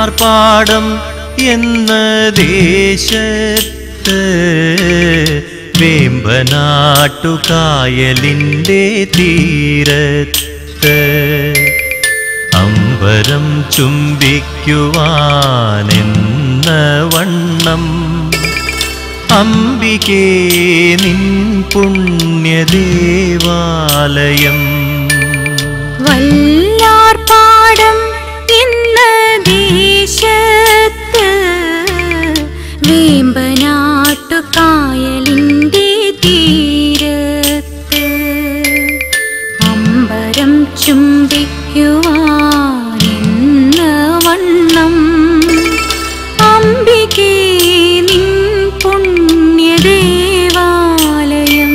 വല്ലാർപാടം എന്ന ദേശത്ത് വേമ്പനാട്ടുകായലിൻ്റെ തീരത്ത് അമ്പരം ചുംബിക്കുവാനെന്ന വണ്ണം അംബികേ നിൻ പുണ്യദേവാലയം വല്ലാർപാടം എന്ന ദേശത്ത് വേമ്പനാട്ടുകായലിൻ്റെ തീരത്ത് അമ്പരം ചുംബിക്കുവാനെന്ന വണ്ണം അംബികേ നിൻ പുണ്യദേവാലയം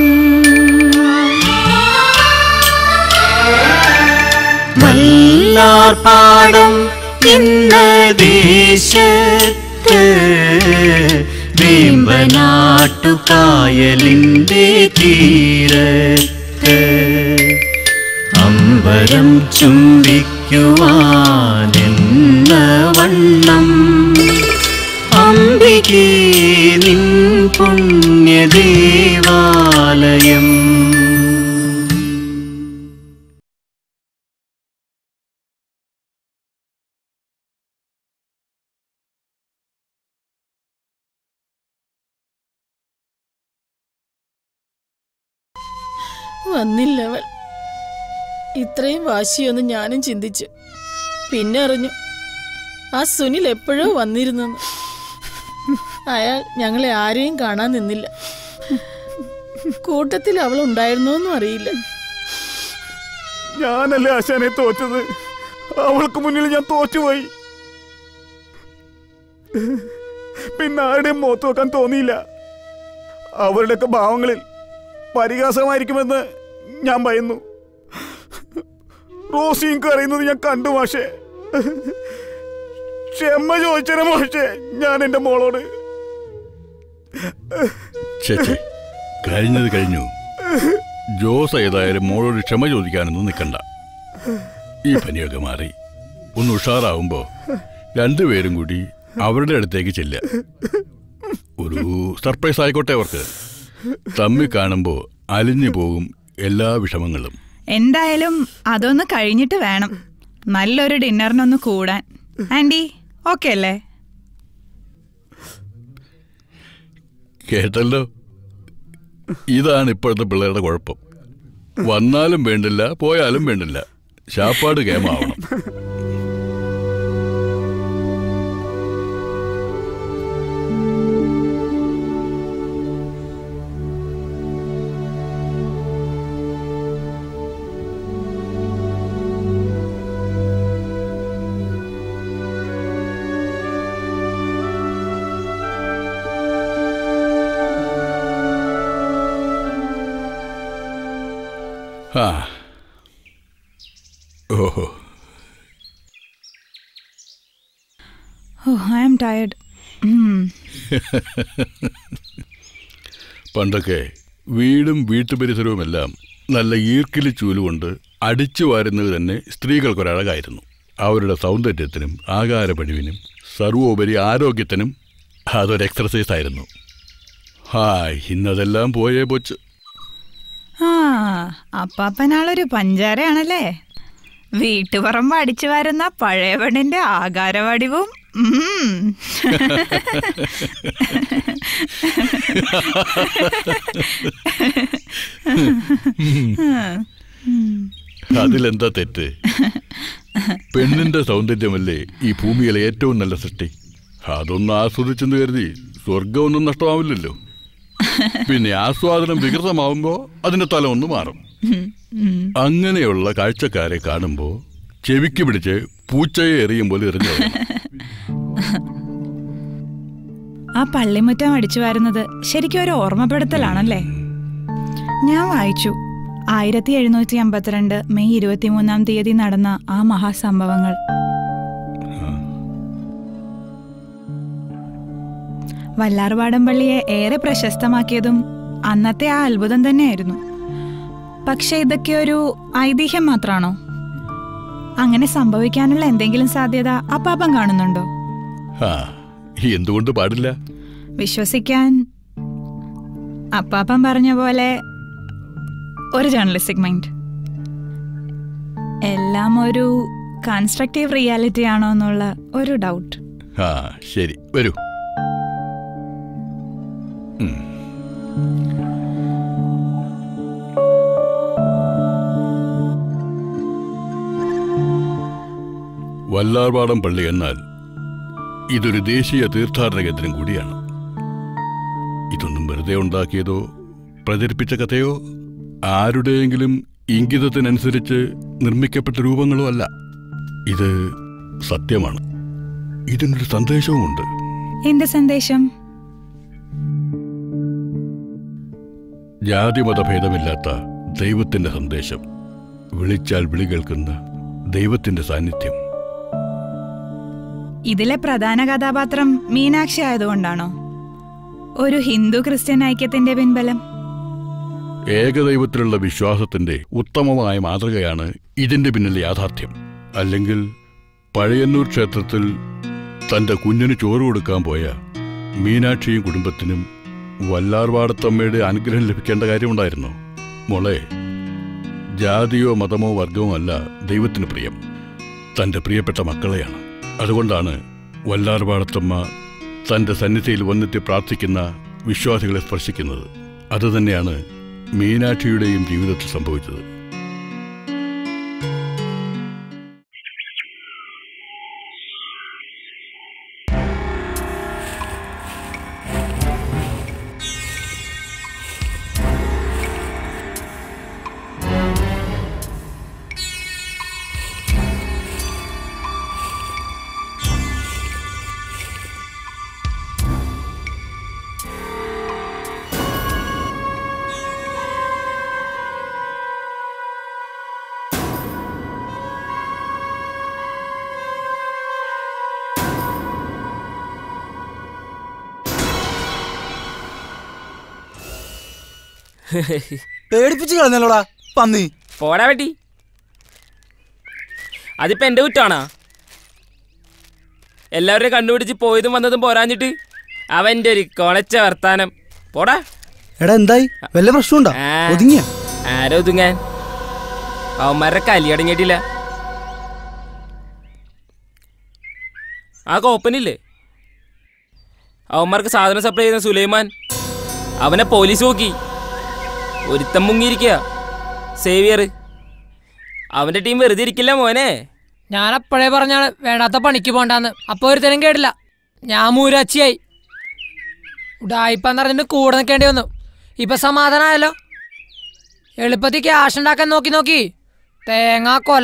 വല്ലാർപാടം എന്ന ദേശത്ത് വേമ്പനാട്ടുകായലിൻ്റെ തീരത്ത് അമ്പരം ചുംബിക്കുവാനെന്ന വണ്ണം അംബികേ നിൻ പുണ്യദേവാലയം വന്നില്ല അവൾ ഇത്രയും വാശിയൊന്നും ഞാനും ചിന്തിച്ചു പിന്നെ അറിഞ്ഞു ആ സുനിൽ എപ്പോഴോ വന്നിരുന്നു അയാൾ ഞങ്ങളെ ആരെയും കാണാൻ നിന്നില്ല കൂട്ടത്തിൽ അവൾ ഉണ്ടായിരുന്നോന്നും അറിയില്ല ഞാനല്ലേ ആശാനെ തോറ്റത് അവൾക്ക് മുന്നിൽ ഞാൻ തോറ്റുപോയി പിന്നെ ആരുടെയും മുഖത്ത് വെക്കാൻ തോന്നിയില്ല അവരുടെയൊക്കെ ഭാവങ്ങളിൽ പരിഹാസമായിരിക്കുമെന്ന് ഞാൻ ഭയന്നു റോസിയും കരയുന്നത് ഞാൻ കണ്ടു മാഷേ ക്ഷമ ചോദിച്ചേ മാഷേ ഞാൻ എൻ്റെ മോളോട് ചേച്ചി കഴിഞ്ഞത് കഴിഞ്ഞു ജോസ് ഏതായാലും മോളോട് ക്ഷമ ചോദിക്കാനൊന്നും നിൽക്കണ്ട ഈ പനിയൊക്കെ മാറി ഒന്ന് ഉഷാറാവുമ്പോ രണ്ടുപേരും കൂടി അവരുടെ അടുത്തേക്ക് ചെല്ല ഒരു സർപ്രൈസ് ആയിക്കോട്ടെ അവർക്ക് തമ്മി കാണുമ്പോ അലിഞ്ഞു പോകും എല്ലാ വിഷമങ്ങളും എന്തായാലും അതൊന്ന് കഴിഞ്ഞിട്ട് വേണം നല്ലൊരു ഡിന്നറിനൊന്ന് കൂടാൻ ആൻറ്റി ഓക്കെ അല്ലേ കേട്ടല്ലോ ഇതാണ് ഇപ്പോഴത്തെ പിള്ളേരുടെ കുഴപ്പം വന്നാലും വേണ്ടില്ല പോയാലും വേണ്ടില്ല ശാപ്പാട് കേമാവണം ആ ഓഹോ ഓ ഐ ആം ടയർഡ് പണ്ടൊക്കെ വീടും വീട്ടുപരിസരവുമെല്ലാം നല്ല ഈർക്കിലി ചൂലുകൊണ്ട് അടിച്ചു വാരുന്നത് തന്നെ സ്ത്രീകൾക്കൊരഴകായിരുന്നു അവരുടെ സൗന്ദര്യത്തിനും ആകാരപടിവിനും സർവോപരി ആരോഗ്യത്തിനും അതൊരു എക്സർസൈസ് ആയിരുന്നു ഹായ് ഇന്നതെല്ലാം പോയേ പോച്ച് ആ അപ്പാപ്പനാളൊരു പഞ്ചാരയാണല്ലേ വീട്ടുപറമ്പ് അടിച്ചു വരുന്ന പഴയ പെണ്ണിന്റെ ആകാരവടിവും ഉം. അതിലെന്താ തെറ്റ് പെണ്ണിന്റെ സൗന്ദര്യമല്ലേ ഈ ഭൂമിയിലെ ഏറ്റവും നല്ല സൃഷ്ടി അതൊന്ന് ആസ്വദിച്ചെന്ന് കരുതി സ്വർഗമൊന്നും നഷ്ടമാവില്ലല്ലോ പിന്നെ ആസ്വാദനം വികൃതമാവുമ്പോ അതിന്റെ തല ഒന്ന് മാറും അങ്ങനെയുള്ള കാഴ്ചക്കാരെ കാണുമ്പോ ചെവിക്ക് പിടിച്ച് പൂച്ചയെ എറിയും പോലെ എറിഞ്ഞു ആ പള്ളിമുറ്റം അടിച്ചു വരുന്നത് ശരിക്കും ഒരു ഓർമ്മപ്പെടുത്തലാണല്ലേ ഞാൻ വായിച്ചു ആയിരത്തി എഴുന്നൂറ്റി അമ്പത്തിരണ്ട് മെയ് ഇരുപത്തിമൂന്നാം തീയതി നടന്ന ആ മഹാസംഭവങ്ങൾ വല്ലാർപാടം പള്ളിയെ ഏറെ പ്രശസ്തമാക്കിയതും അന്നത്തെ ആ അത്ഭുതം തന്നെയായിരുന്നു പക്ഷെ ഇതൊക്കെ ഒരു ഐതിഹ്യം മാത്രാണോ അങ്ങനെ സംഭവിക്കാനുള്ള എന്തെങ്കിലും സാധ്യത അപ്പാപ്പം കാണുന്നുണ്ടോ ആ എന്തുകൊണ്ട് പാടില്ല വിശ്വസിക്കാൻ അപ്പാപ്പൻ പറഞ്ഞ പോലെ ഒരു ജേർണലിസ്റ്റിക് മൈൻഡ് എല്ലാം ഒരു കൺസ്ട്രക്റ്റീവ് റിയാലിറ്റി ആണോ എന്നുള്ള ഒരു ഡൗട്ട് ആ ശരി വരൂ ഉം. വല്ലാർപാടം പള്ളി എന്നാൽ ഇതൊരു ദേശീയ തീർത്ഥാടന കേന്ദ്രം കൂടിയാണ് ഇതൊന്നും വെറുതെ ഉണ്ടാക്കിയതോ പ്രചരിപ്പിച്ച കഥയോ ആരുടെയെങ്കിലും ഇംഗിതത്തിനനുസരിച്ച് നിർമ്മിക്കപ്പെട്ട രൂപങ്ങളോ അല്ല ഇത് സത്യമാണ് ഇതിനൊരു സന്ദേശവുമുണ്ട് എന്ത് സന്ദേശം ജാതിമതഭേദമില്ലാത്ത ദൈവത്തിന്റെ സന്ദേശം വിളിച്ചാൽ വിളി കേൾക്കുന്ന ദൈവത്തിന്റെ സാന്നിധ്യം ഇതിലെ പ്രധാന കഥാപാത്രം മീനാക്ഷി ആയതുകൊണ്ടാണോ ഒരു ഹിന്ദു ക്രിസ്ത്യൻ ഐക്യത്തിന്റെ പിൻബലം ഏകദൈവത്തിലുള്ള വിശ്വാസത്തിന്റെ ഉത്തമമായ മാതൃകയാണ് ഇതിന്റെ പിന്നിലെ യാഥാർത്ഥ്യം അല്ലെങ്കിൽ പഴയന്നൂർ ക്ഷേത്രത്തിൽ തന്റെ കുഞ്ഞിന് ചോറ് കൊടുക്കാൻ പോയ മീനാക്ഷിയും കുടുംബത്തിനും വല്ലാർവാടത്തമ്മയുടെ അനുഗ്രഹം ലഭിക്കേണ്ട കാര്യമുണ്ടായിരുന്നു മോളെ ജാതിയോ മതമോ വർഗമോ അല്ല ദൈവത്തിന് പ്രിയം തന്റെ പ്രിയപ്പെട്ട മക്കളെയാണ് അതുകൊണ്ടാണ് വല്ലാർവാടത്തമ്മ തന്റെ സന്നിധിയിൽ വന്നെത്തി പ്രാർത്ഥിക്കുന്ന വിശ്വാസികളെ സ്പർശിക്കുന്നത് അതുതന്നെയാണ് മീനാക്ഷിയുടെയും ജീവിതത്തിൽ സംഭവിച്ചത് പേടിപ്പിച്ച് കളഞ്ഞല്ലോടാ പന്നി പോടാ വെട്ടി അതിപ്പോ എന്റെ കുറ്റാണാ എല്ലാവരെയും കണ്ടുപിടിച്ച് പോയതും വന്നതും പോരാഞ്ഞിട്ട് അവന്റെ ഒരു കൊളച്ച വർത്താനം പോടാ എടാ എന്തായി വല്ല പ്രശ്നമുണ്ടോ ആ. ഒതുങ്ങിയ ആരോ ഒതുങ്ങാൻ അവന്മാരുടെ കലി അടങ്ങിയിട്ടില്ല ആ കോപ്പനില്ലേ അവന്മാർക്ക് സാധനം സപ്ലൈ ചെയ്യുന്ന സുലൈമാൻ അവനെ പോലീസ് നോക്കി ഒരുത്തം മുങ്ങിയിരിക്കുക സേവിയർ അവന്റെ ടീം വെറുതെ ഇരിക്കില്ല മോനെ ഞാൻ അപ്പോഴേ പറഞ്ഞാണ് വേണ്ടാത്ത പണിക്ക് പോണ്ടാന്ന് അപ്പൊ ഒരുത്തനും കേട്ടില്ല ഞാൻ മൂരാച്ചിയായി ഉടായിപ്പെന്ന് പറഞ്ഞിട്ട് കൂടെ നിൽക്കേണ്ടി വന്നു ഇപ്പൊ സമാധാനമായല്ലോ എളുപ്പത്തിൽ ക്യാഷ് ഉണ്ടാക്കാൻ നോക്കി നോക്കി തേങ്ങാ കൊല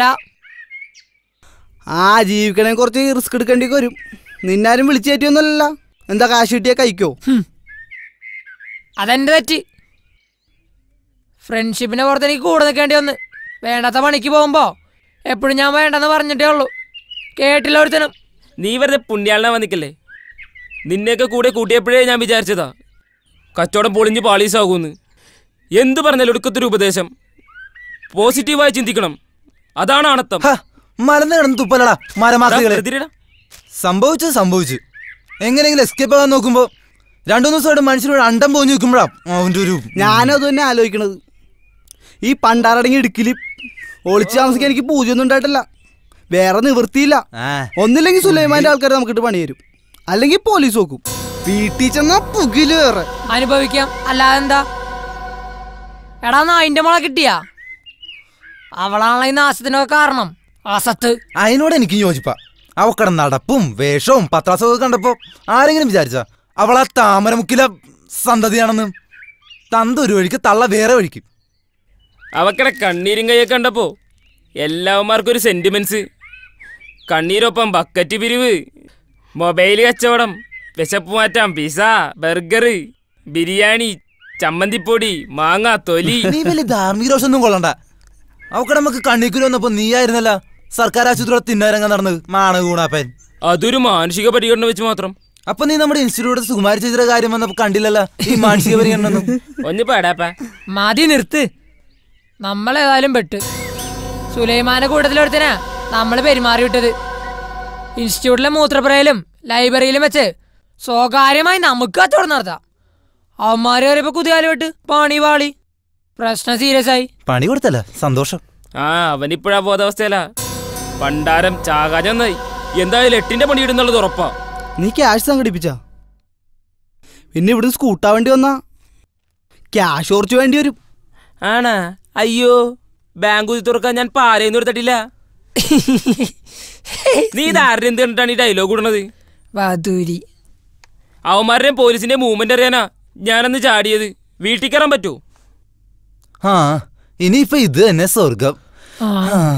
ആ ജീവിക്കണേ കുറച്ച് റിസ്ക് എടുക്കേണ്ടി വരും നിന്നാരും വിളിച്ചു കയറ്റിയൊന്നുമല്ല എന്താ കാശ് കിട്ടിയാ കഴിക്കോ അതെന്റെ തെറ്റ് ഫ്രണ്ട്ഷിപ്പിന്റെ പുറത്ത് എനിക്ക് കൂടെ നിൽക്കേണ്ടി വന്ന് വേണ്ടാത്ത പണിക്ക് പോകുമ്പോ എപ്പോഴും ഞാൻ വേണ്ടെന്ന് പറഞ്ഞിട്ടേ ഉള്ളൂ കേട്ടില്ല ഒരുത്തനും നീ വെറുതെ പുണ്യാളിനെ വന്നിക്കല്ലേ നിന്നെയൊക്കെ കൂടെ കൂട്ടിയപ്പോഴേ ഞാൻ വിചാരിച്ചതാ കച്ചവടം പൊളിഞ്ഞ് പാളീസാകൂന്ന് എന്തു പറഞ്ഞാലും ഒടുക്കത്തൊരു ഉപദേശം പോസിറ്റീവായി ചിന്തിക്കണം അതാണ് ആണത്തം മലന്ന് കിടന്ന് തുപ്പലടാ മരമാക്രികളെ വെറുതെ ഇരിടാ. സംഭവിച്ചത് സംഭവിച്ചു എങ്ങനെയെങ്കിലും എസ്കേപ്പ് ആകാൻ നോക്കുമ്പോ രണ്ടു ദിവസമായിട്ട് മനുഷ്യരോട് അണ്ടം പോഞ്ഞു നിൽക്കുമ്പോഴാ അവന്റെ ഒരു ഞാനും അത് തന്നെ ആലോചിക്കണത് ഈ പണ്ടാറടങ്ങി ഇടുക്കില് ഒളിച്ച് താമസിക്കാൻ എനിക്ക് പൂജയൊന്നും ഉണ്ടായിട്ടില്ല വേറെ നിവൃത്തിയില്ല ഒന്നില്ലെങ്കിൽ സുലൈമാന്റെ ആൾക്കാർ നമുക്കിട്ട് പണി തരും അല്ലെങ്കിൽ പോലീസ് നോക്കും വീട്ടിൽ ചെന്നാ പുകില് വേറെ അനുഭവിക്കാം അല്ലാതെ എന്താ എടാ നായിന്റെ മോളെ കിട്ടിയാ അവളാണല്ലോ ഈ നാശത്തിനൊക്കെ കാരണം അസത്ത് അതിനോട് എനിക്ക് യോജിപ്പാ അവക്കടെ നടപ്പും വേഷവും പത്രാസവും ഒക്കെ കണ്ടപ്പോ ആരെങ്കിലും വിചാരിച്ച അവളാ താമരമുക്കിലെ സന്തതിയാണെന്ന് തന്ത ഒരു വഴിക്ക് തള്ള വേറെ വഴിക്ക് അവക്കടെ കണ്ണീരും കൈയൊക്കെ കണ്ടപ്പോ എല്ലാവന്മാർക്കും ഒരു സെന്റിമെന്റ്സ് കണ്ണീരൊപ്പം ബക്കറ്റ് പിരിവ് മൊബൈൽ കച്ചവടം വിശപ്പ് മാറ്റാം പിസ ബർഗർ ബിരിയാണി ചമ്മന്തിപ്പൊടി മാങ്ങ തൊലി നീ വലിയ ധാർമ്മിക രോഷമൊന്നും കൊള്ളണ്ട അവക്കടെ നമുക്ക് കണ്ണിക്കുരു വന്നപ്പോ നീ ആയിരുന്നല്ല സർക്കാർ ആശുപത്രിയുടെ തിന്നാരങ്ങ നടന്നത് മാണ് കൂണാപ്പൻ അതൊരു മാനസിക പരിഗണന വെച്ച് മാത്രം അപ്പൊ നീ നമ്മുടെ ഇൻസ്റ്റിറ്റ്യൂട്ട് സുകുമാരി ചേച്ചിയുടെ കാര്യം വന്നപ്പോ കണ്ടില്ലല്ലോ ഈ മാനസിക പരിഗണന ഒന്നും. ഒന്ന് പേടാപ്പാ മതി നിർത്ത് നമ്മളേതായാലും പെട്ട് സുലൈമാന്റെ കൂട്ടത്തിലൊരുത്തനാ നമ്മൾ പെരുമാറി വിട്ടത് ഇൻസ്റ്റിറ്റ്യൂട്ടിലെ മൂത്രപ്പുരയിലും ലൈബ്രറിയിലും വെച്ച് സ്വകാര്യമായി നമുക്ക് കച്ചവടം നടത്താം അവന്മാര് കയറിയപ്പോ കുതികാലോട്ട് പണി പാളി പ്രശ്നം സീരിയസ് ആയി പണി കൊടുത്തല്ല സന്തോഷം ആ അവനിപ്പോഴാ ബോധാവസ്ഥയല്ല പണ്ടാരം ചാകാഞ്ഞായി എന്തായാലും എട്ടിന്റെ പണി ഇടുന്നുള്ളത് ഉറപ്പാ നീ ക്യാഷ് സംഘടിപ്പിച്ച പിന്നെ ഇവിടുന്ന് സ്കൂട്ടാവേണ്ടി വന്നാ ക്യാഷ് കുറച്ച് വേണ്ടി വരും ആണാ അയ്യോ ബാങ്ക് കുതി തുറക്കാൻ ഞാൻ പാരയൊന്നും എടുത്തിട്ടില്ല നീ ഇതാരുടെ എന്ത് കണ്ടിട്ടാണ് ഈ ഡയലോഗ് ഇടണത് വധൂരി അവന്മാരുടെയും പോലീസിന്റെ മൂവ്മെന്റ് അറിയാനാ ഞാനന്ന് ചാടിയത് വീട്ടിൽ കയറാൻ പറ്റൂ ആ ഇനിയിപ്പൊ ഇത് തന്നെ സ്വർഗം ആ.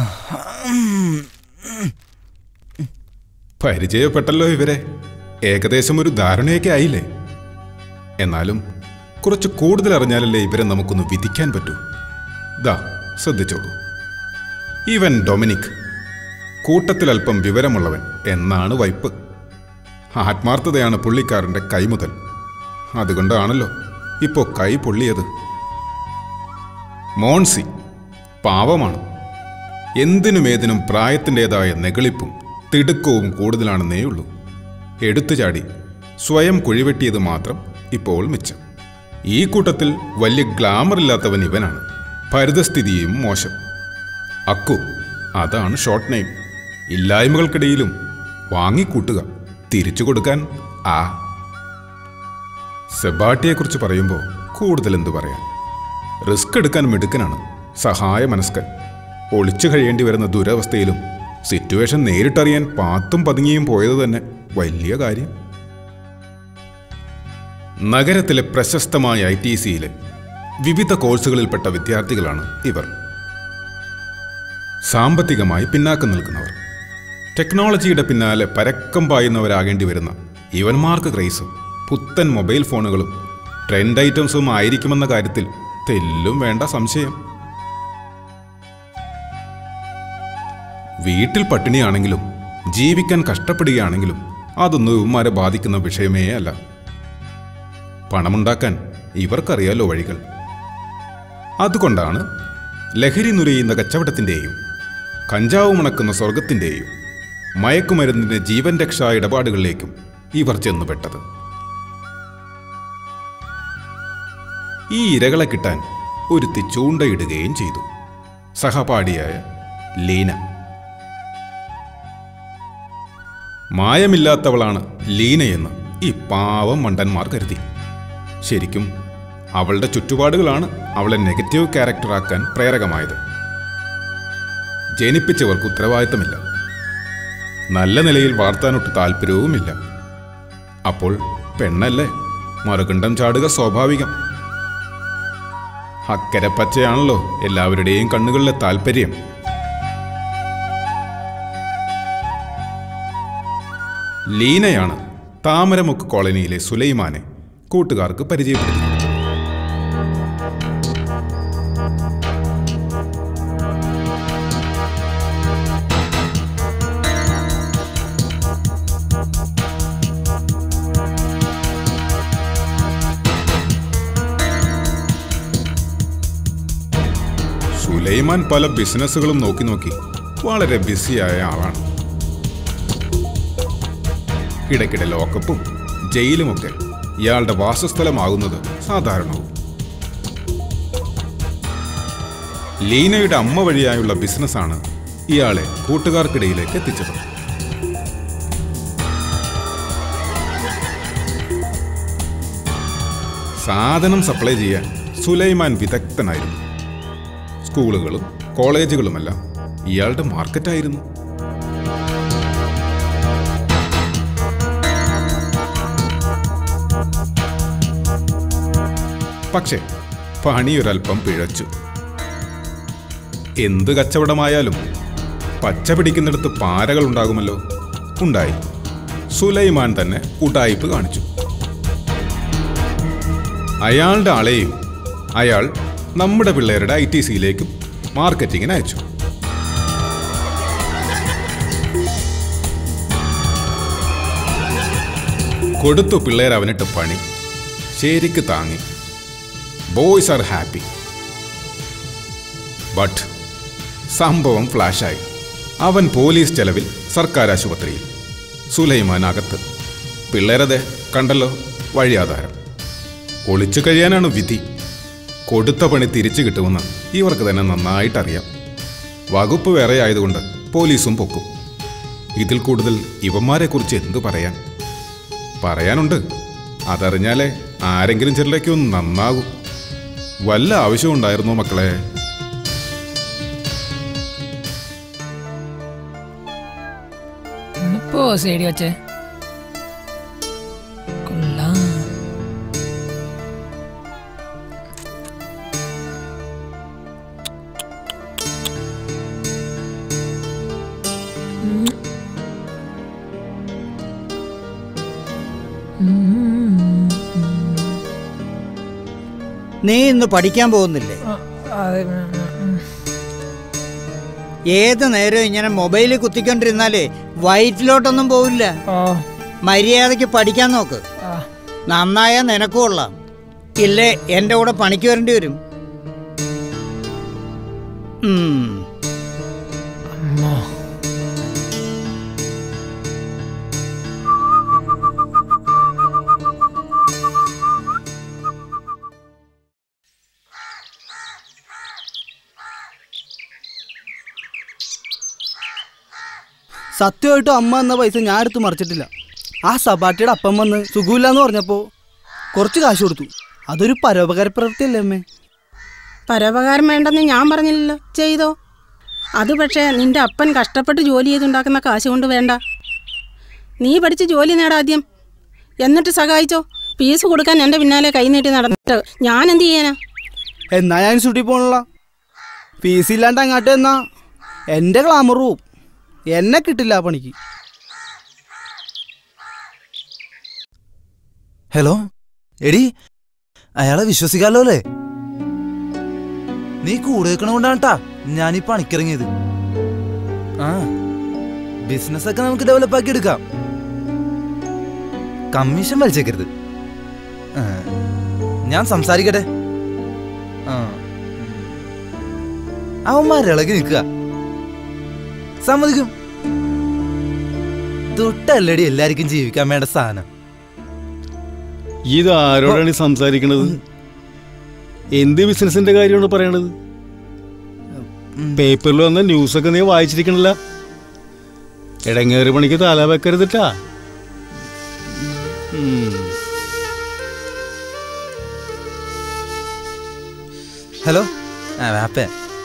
പരിചയപ്പെട്ടല്ലോ ഇവരെ ഏകദേശം ഒരു ധാരണയൊക്കെ ആയില്ലേ എന്നാലും കുറച്ച് കൂടുതൽ അറിഞ്ഞാലല്ലേ ഇവരെ നമുക്കൊന്ന് വിധിക്കാൻ പറ്റൂ ദാ ശ്രദ്ധിച്ചോളൂ ഇവൻ ഡൊമിനിക് കൂട്ടത്തിൽ അല്പം വിവരമുള്ളവൻ എന്നാണ് വൈപ്പ് ആത്മാർത്ഥതയാണ് പുള്ളിക്കാരൻ്റെ കൈമുതൽ അതുകൊണ്ടാണല്ലോ ഇപ്പോൾ കൈ പൊള്ളിയത് മോൺസി പാവമാണ് എന്തിനുമേതിനും പ്രായത്തിൻ്റെതായ നെകളിപ്പും തിടുക്കവും കൂടുതലാണെന്നേ ഉള്ളൂ എടുത്തുചാടി സ്വയം കുഴിവെട്ടിയത് മാത്രം ഇപ്പോൾ മിച്ചം ഈ കൂട്ടത്തിൽ വലിയ ഗ്ലാമർ ഇല്ലാത്തവൻ ഇവനാണ് പരിതസ്ഥിതിയും മോശം അക്കു അതാണ് ഷോർട്ട് നെയിം ഇല്ലായ്മകൾക്കിടയിലും വാങ്ങിക്കൂട്ടുക തിരിച്ചു കൊടുക്കാൻ ആ സെബാട്ടിയെക്കുറിച്ച് പറയുമ്പോൾ കൂടുതൽ എന്തു പറയാൻ റിസ്ക് എടുക്കാൻ മിടുക്കനാണ് സഹായ മനസ്കൻ ഒളിച്ചു കഴിയേണ്ടി വരുന്ന ദുരവസ്ഥയിലും സിറ്റുവേഷൻ നേരിട്ടറിയാൻ പാത്തും പതുങ്ങിയും പോയത് തന്നെ വലിയ കാര്യം നഗരത്തിലെ പ്രശസ്തമായ ഐ ടി സിയിലെ വിവിധ കോഴ്സുകളിൽപ്പെട്ട വിദ്യാർത്ഥികളാണ് ഇവർ സാമ്പത്തികമായി പിന്നാക്കം നിൽക്കുന്നവർ ടെക്നോളജിയുടെ പിന്നാലെ പരക്കം പായുന്നവരാകേണ്ടി വരുന്ന ഇവന്മാർക്ക് ക്രൈസും പുത്തൻ മൊബൈൽ ഫോണുകളും ട്രെൻഡ് ഐറ്റംസും ആയിരിക്കുമെന്ന കാര്യത്തിൽ തെല്ലും വേണ്ട സംശയം വീട്ടിൽ പട്ടിണിയാണെങ്കിലും ജീവിക്കാൻ കഷ്ടപ്പെടുകയാണെങ്കിലും അതൊന്നും ഇവന്മാരെ ബാധിക്കുന്ന വിഷയമേ അല്ല പണമുണ്ടാക്കാൻ ഇവർക്കറിയാലോ വഴികൾ അതുകൊണ്ടാണ് ലഹരി നുരയുന്ന കച്ചവടത്തിൻ്റെയും കഞ്ചാവ് മണക്കുന്ന സ്വർഗത്തിൻ്റെയും മയക്കുമരുന്നിൻ്റെ ജീവൻ രക്ഷാ ഇടപാടുകളിലേക്കും ഇവർ ചെന്നുപെട്ടത് ഈ ഇരകളെ കിട്ടാൻ ഒരുത്തി ചൂണ്ടയിടുകയും ചെയ്തു സഹപാഠിയായ ലീന മായമില്ലാത്തവളാണ് ലീനയെന്ന് ഈ പാവം മണ്ടന്മാർ കരുതി ശരിക്കും അവളുടെ ചുറ്റുപാടുകളാണ് അവളെ നെഗറ്റീവ് ക്യാരക്ടറാക്കാൻ പ്രേരകമായത് ജനിപ്പിച്ചവർക്ക് ഉത്തരവാദിത്തമില്ല നല്ല നിലയിൽ വാർത്താനൊട്ട് താല്പര്യവുമില്ല അപ്പോൾ പെണ്ണല്ലേ മറുകണ്ഠം ചാടുക സ്വാഭാവികം അക്കരെ പച്ചയാണല്ലോ എല്ലാവരുടെയും കണ്ണുകളിലെ താല്പര്യം ലീനയാണ് താമരമുക്ക് കോളനിയിലെ സുലൈമാനെ കൂട്ടുകാർക്ക് പരിചയപ്പെടുത്തി സുലൈമാൻ പല ബിസിനസ്സുകളും നോക്കി നോക്കി വളരെ ബിസിയായ ആളാണ് ഇടയ്ക്കിടെ ലോക്കപ്പും ജയിലുമൊക്കെ ഇയാളുടെ വാസസ്ഥലമാകുന്നത് സാധാരണവും ലീനയുടെ അമ്മ വഴിയായുള്ള ബിസിനസ്സാണ് ഇയാളെ കൂട്ടുകാർക്കിടയിലേക്ക് എത്തിച്ചത് സാധനം സപ്ലൈ ചെയ്യാൻ സുലൈമാൻ വിദഗ്ധനായിരുന്നു സ്കൂളുകളും കോളേജുകളുമെല്ലാം ഇയാളുടെ മാർക്കറ്റായിരുന്നു പക്ഷേ പണിയൊരൽപ്പം പിഴച്ചു എന്ത് കച്ചവടമായാലും പച്ച പിടിക്കുന്നിടത്ത് പാരകൾ ഉണ്ടാകുമല്ലോ ഉണ്ടായി സുലൈമാൻ തന്നെ ഉടായിപ്പ് കാണിച്ചു അയാളുടെ ആളെയും അയാൾ നമ്മുടെ പിള്ളേരുടെ ഐ ടി സിയിലേക്കും മാർക്കറ്റിങ്ങിന് അയച്ചു കൊടുത്തു പിള്ളേർ അവനിട്ട് പണി ശരിക്ക് താങ്ങി ബോയ്സ് ആർ ഹാപ്പി ബട്ട് സംഭവം ഫ്ലാഷായി അവൻ പോലീസ് ചെലവിൽ സർക്കാർ ആശുപത്രിയിൽ സുലൈമാൻ അകത്ത് പിള്ളേരതെ കണ്ടല്ലോ വഴിയാധാരം ഒളിച്ചു കഴിയാനാണ് വിധി കൊടുത്ത പണി തിരിച്ചു കിട്ടുമെന്ന് ഇവർക്ക് തന്നെ നന്നായിട്ടറിയാം വകുപ്പ് വേറെ ആയതുകൊണ്ട് പോലീസും പൊക്കും ഇതിൽ കൂടുതൽ ഇവന്മാരെക്കുറിച്ച് എന്തു പറയാൻ പറയാനുണ്ട് അതറിഞ്ഞാലേ ആരെങ്കിലും ചിലരൊക്കെ ഒന്ന് നന്നാകും വല്ല ആവശ്യവും ഉണ്ടായിരുന്നോ മക്കളെ പോ സൈഡി വച്ചേ കൊള്ളാം നീ ഇന്ന് പഠിക്കാൻ പോകുന്നില്ലേ അതെ ഏത് നേരവും ഇങ്ങനെ മൊബൈലിൽ കുത്തിക്കൊണ്ടിരുന്നാലേ വയറ്റിലോട്ടൊന്നും പോവില്ല മര്യാദയ്ക്ക് പഠിക്കാൻ നോക്ക് നന്നായ നിനക്കും കൊള്ളാം ഇല്ലേ എൻ്റെ കൂടെ പണിക്ക് വരേണ്ടി വരും ഉം. സത്യമായിട്ടും അമ്മ എന്ന പൈസ ഞാൻ എടുത്ത് മറിച്ചിട്ടില്ല ആ സബാട്ടിയുടെ അപ്പം വന്ന് സുഖമില്ലാന്ന് പറഞ്ഞപ്പോ കുറച്ച് കാശ് കൊടുത്തു അതൊരു പരോപകാര പ്രവൃത്തിയല്ലേ അമ്മേ പരോപകാരം വേണ്ടെന്ന് ഞാൻ പറഞ്ഞില്ലല്ലോ ചെയ്തോ അത് പക്ഷേ നിന്റെ അപ്പൻ കഷ്ടപ്പെട്ട് ജോലി ചെയ്തുണ്ടാക്കുന്ന കാശ് കൊണ്ട് വേണ്ട നീ പഠിച്ച് ജോലി നേടാദ്യം എന്നിട്ട് സഹായിച്ചോ ഫീസ് കൊടുക്കാൻ എൻ്റെ പിന്നാലെ കൈ നീട്ടി നടന്നിട്ട് ഞാൻ എന്ത് ചെയ്യാനാ എന്നാ ഞാൻ ചുട്ടി പോണല്ല ഫീസ് ഇല്ലാണ്ട് അങ്ങാട്ട് എന്നാ എൻ്റെ ഗ്ലാമർ പോവും എന്നെ കിട്ടില്ല ആ പണിക്ക് ഹലോ എടി അയാളെ വിശ്വസിക്കാലോ അല്ലേ നീ കൂടെ വെക്കണോണ്ടാണ് ഞാൻ ഈ പണിക്കിറങ്ങിയത് ആ ബിസിനസ് ഒക്കെ നമുക്ക് ഡെവലപ്പ് ആക്കി എടുക്കാം കമ്മീഷൻ വലിച്ചേക്കരുത് ആ, ഞാൻ സംസാരിക്കട്ടെ ആ അവന്മാരിളകി നിൽക്കുക സമ്മതിക്കും തൊട്ടല്ലടി എല്ലാവർക്കും ജീവിക്കാൻ വേണ്ട സാധനം ഇത് ആരോടാണ് ഈ സംസാരിക്കണത് എന്ത് ബിസിനസിന്റെ കാര്യമാണ് പറയണത് പേപ്പറിൽ വന്ന ന്യൂസൊക്കെ നീ വായിച്ചിരിക്കണല്ല ഇടങ്ങേറി പണിക്ക് തല വെക്കരുതിട്ടാ ഉം. ഹലോ ആ വാപ്പേ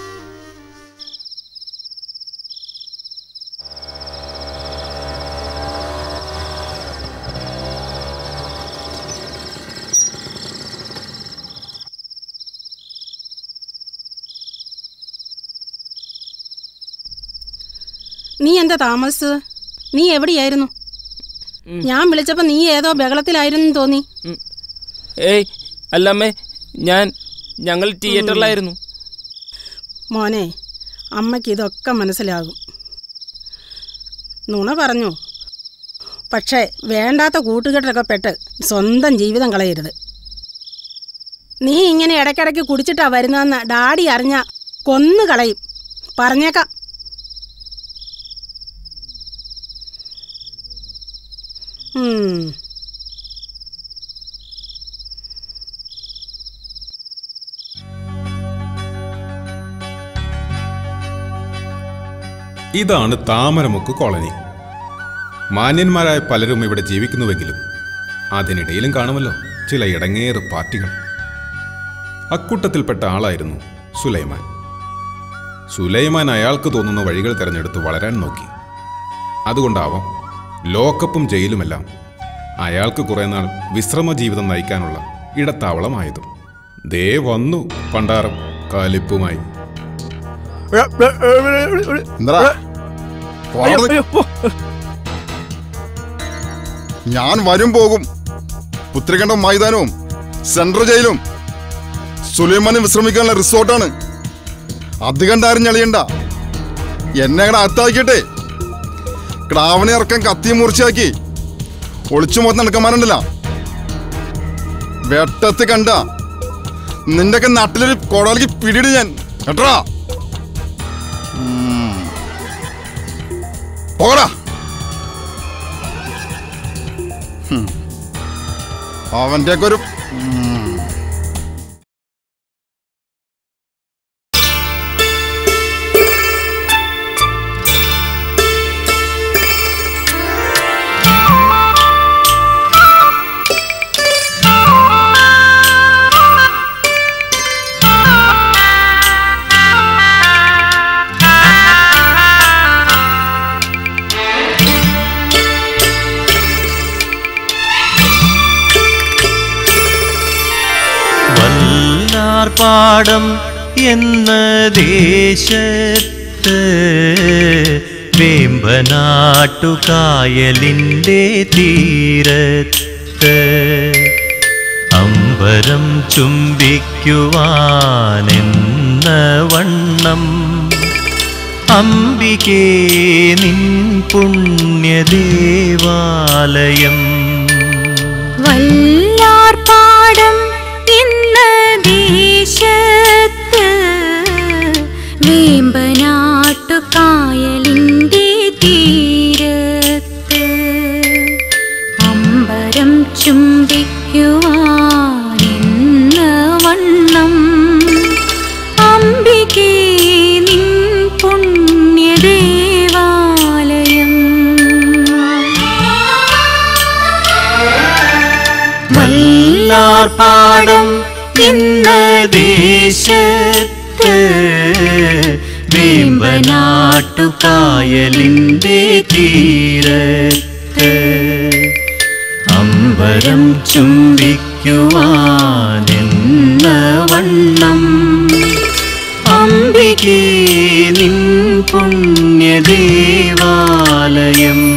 നീ എന്താ താമസിച്ചത് നീ എവിടെയായിരുന്നു ഞാൻ വിളിച്ചപ്പോൾ നീ ഏതോ ബഹളത്തിലായിരുന്നു തോന്നി ഏയ് അല്ലമ്മേ ഞാൻ ഞങ്ങൾ തിയേറ്ററിലായിരുന്നു മോനെ അമ്മയ്ക്ക് ഇതൊക്കെ മനസ്സിലാകും നുണ പറഞ്ഞു പക്ഷേ വേണ്ടാത്ത കൂട്ടുകെട്ടിലൊക്കെ പെട്ട് സ്വന്തം ജീവിതം കളയരുത് നീ ഇങ്ങനെ ഇടയ്ക്കിടയ്ക്ക് കുടിച്ചിട്ടാ വരുന്നതെന്ന് ഡാഡി അറിഞ്ഞ കൊന്നു കളയും പറഞ്ഞേക്കാം ഉം. ഇതാണ് താമരമുക്ക് കോളനി മാന്യന്മാരായ പലരും ഇവിടെ ജീവിക്കുന്നുവെങ്കിലും അതിനിടയിലും കാണുമല്ലോ ചില ഇടങ്ങേറ് പാർട്ടികൾ അക്കൂട്ടത്തിൽപ്പെട്ട ആളായിരുന്നു സുലൈമാൻ സുലൈമാൻ അയാൾക്ക് തോന്നുന്ന വഴികൾ തിരഞ്ഞെടുത്ത് വളരാൻ നോക്കി അതുകൊണ്ടാവാം ലോക്കപ്പും ജയിലുമെല്ലാം അയാൾക്ക് കുറെ നാൾ വിശ്രമ ജീവിതം നയിക്കാനുള്ള ഇടത്താവളമായതും ദേ വന്നു പണ്ടാരം കാലിപ്പുമായി ഞാൻ വരും പോകും പുത്രികണ്ഠം മൈതാനവും സെൻട്രൽ ജയിലും സുലൈമാന് വിശ്രമിക്കാനുള്ള റിസോർട്ടാണ് അധികം ധാരം ഞെളിയണ്ട എന്നെ അങ്ങനെ അകത്താക്കിട്ടെ ക്രാവണി ഇറക്കാൻ കത്തിയും മുറിച്ചാക്കി ഒളിച്ചു മുഖത്ത് നടക്കന്മാരുണ്ടല്ല വെട്ടത്ത് കണ്ട നിന്റെയൊക്കെ നാട്ടിലൊരു കോടാലിക്ക് പിടിയിട് ഞാൻ കേട്ടാ പോകടാ ഹും. അവന്റെയൊക്കെ ഒരു ഉം. വല്ലാർപാടം എന്ന ദേശത്ത് വേമ്പനാട്ടുകായലിൻ്റെ തീരത്ത് അമ്പരം ചുംബിക്കുവാനെന്ന വണ്ണം അംബികേ നിൻ പുണ്യദേവാലയം വല്ലാർപാടം എന്ന ദേശത്ത് വേമ്പനാട്ടുകായലിൻ്റെ തീരത്ത് അമ്പരം ചുംബിക്കുവാനെന്ന വണ്ണം അംബികേ നിൻ പുണ്യദേവാലയം വല്ലാർപാടം എന്ന ദേശത്ത് വേമ്പനാട്ടുകായലിൻ്റെ തീരത്ത് അമ്പരം ചുംബിക്കുവാനെന്ന വണ്ണം അംബികേ നിൻ പുണ്യദേവാലയം